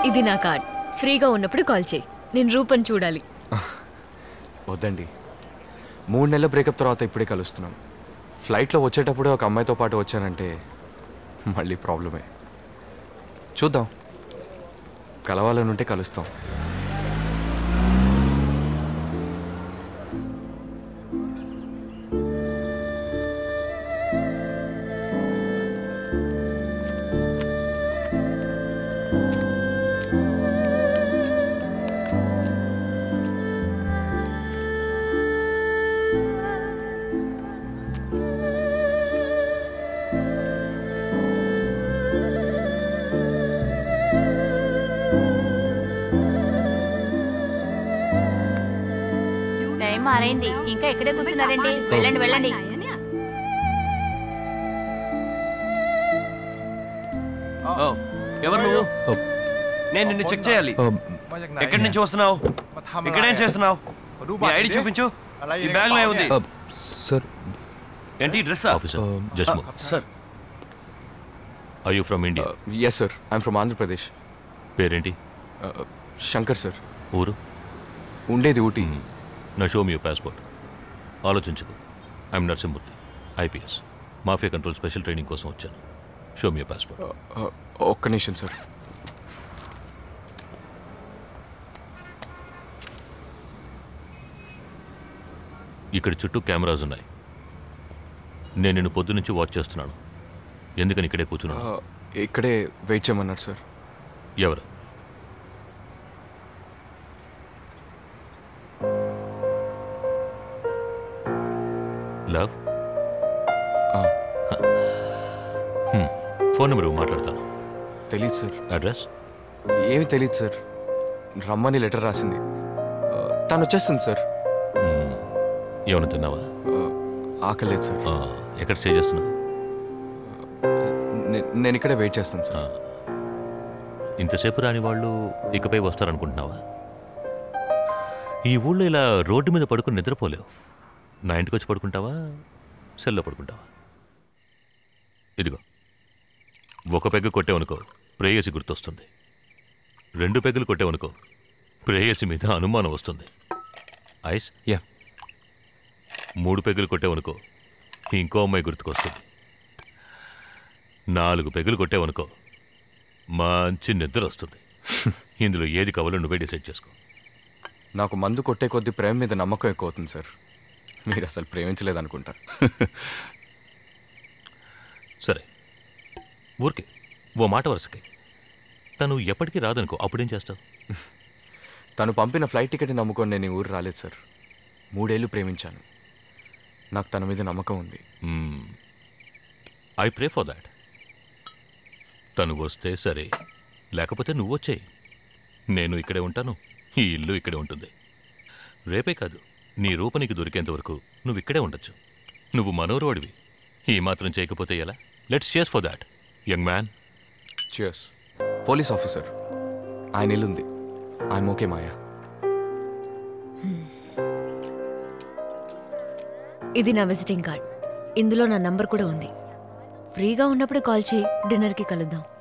ఇది నా కార్డ్ ఫ్రీగా ఉన్నప్పుడు కాల్ చేయి నేను రూపని చూడాలి వద్దండి మూడు నెలల బ్రేకప్ తర్వాత ఇప్పుడే కలుస్తున్నాం ఫ్లైట్లో వచ్చేటప్పుడే ఒక అమ్మాయితో పాటు వచ్చానంటే మళ్ళీ ప్రాబ్లమే చూద్దాం కలవాలని ఉంటే కలుస్తాం టైం మారైంది ఇంకా ఇక్కడే కూర్చున్నారండి వెళ్ళండి వెళ్ళండి ఓ, ఎవరు నువ్వు నేను నిన్ను చెక్ చేయాలి ఎక్కడి నుంచి వస్తున్నావు ఇక్కడేం చేస్తున్నావు నీ ఐడి చూపించు ఈ బ్యాగ్ లో ఏముంది సార్ ఏంటి dress officer just sir I you from India yes sir I'm from Andhra Pradesh పేరేంటి శంకర్ సార్ ఊరు ఉండేది ఊటీ నా షో మీ పాస్పోర్ట్ ఆలోచించదు I'm Narasimhamurthy IPS mafia control special training కోసం వచ్చాను షో మీ పాస్పోర్ట్ ఒక్క నిమిషం సార్ ఇక్కడ చుట్టూ కెమెరాస్ ఉన్నాయి నేను నిన్ను పొద్దు నుంచి వాచ్ చేస్తున్నాను ఎందుకని ఇక్కడే కూర్చున్నాను ఆ, ఇక్కడే వెయిట్ చేయమన్నారు సార్ ఎవరు లవ్ ఆ, ఫోన్ నెంబర్ మాట్లాడతాను తెలీదు సార్ అడ్రస్ ఏమి తెలియదు సార్ రమ్మని లెటర్ రాసింది ఆ, తను వచ్చేస్తుంది సార్ ఏమైనా తిన్నావా ఆ, ఆకలేదు సార్ ఆ, ఎక్కడ స్టే చేస్తున్నావు నే- నేను ఇక్కడే వెయిట్ చేస్తాను సార్ ఇంతసేపు రాని వాళ్ళు ఇకపై వస్తారనుకుంటున్నావా ఈ ఊళ్ళో ఇలా రోడ్డు మీద పడుకుని నిద్రపోలేవు నా ఇంటికి వచ్చి పడుకుంటావా సెల్లో పడుకుంటావా ఇదిగో ఒక పెగ్గు కొట్టేవనుకో ప్రేయసి గుర్తొస్తుంది రెండు పెగ్గులు కొట్టేవనుకో ప్రేయసి మీద అనుమానం వస్తుంది ఐస్ యా మూడు పెగ్గులు కొట్టేవనుకో ఇంకో అమ్మాయి గుర్తుకొస్తుంది నాలుగు పెగ్గులు కొట్టేవనుకో మంచి నిద్ర వస్తుంది ఇందులో ఏది కావాలో నువ్వే డిసైడ్ చేసుకో నాకు మందు కొట్టే కొద్దీ ప్రేమ మీద నమ్మకం ఎక్కువ అవుతుంది సార్ మీరు అసలు ప్రేమించలేదనుకుంటా సరే ఊరికే ఓ మాట వరుసకి తను ఎప్పటికీ రాదనుకో అప్పుడేం చేస్తావు తను పంపిన ఫ్లైట్ టికెట్ నమ్ముకొని నేను ఈ ఊరు రాలేదు సార్ మూడేళ్ళు ప్రేమించాను నాకు తన మీద నమ్మకం ఉంది ఐ ప్రే ఫర్ దాట్ తను వస్తే సరే లేకపోతే నువ్వు వచ్చేయి నేను ఇక్కడే ఉంటాను ఈ ఇల్లు ఇక్కడే ఉంటుంది రేపే కాదు నీ రూప నీకు దొరికేంత వరకు నువ్వు ఇక్కడే ఉండొచ్చు నువ్వు మనోరోడివి ఈ మాత్రం చేయకపోతే ఎలా let's chase for that young man cheers police officer ఆయన ఇల్లుంది ఐఎమ్ ఓకే మాయా ఇది నా విజిటింగ్ కార్డ్ ఇందులో నా నంబర్ కూడా ఉంది ఫ్రీగా ఉన్నప్పుడు కాల్ చేయి డిన్నర్కి కలుద్దాం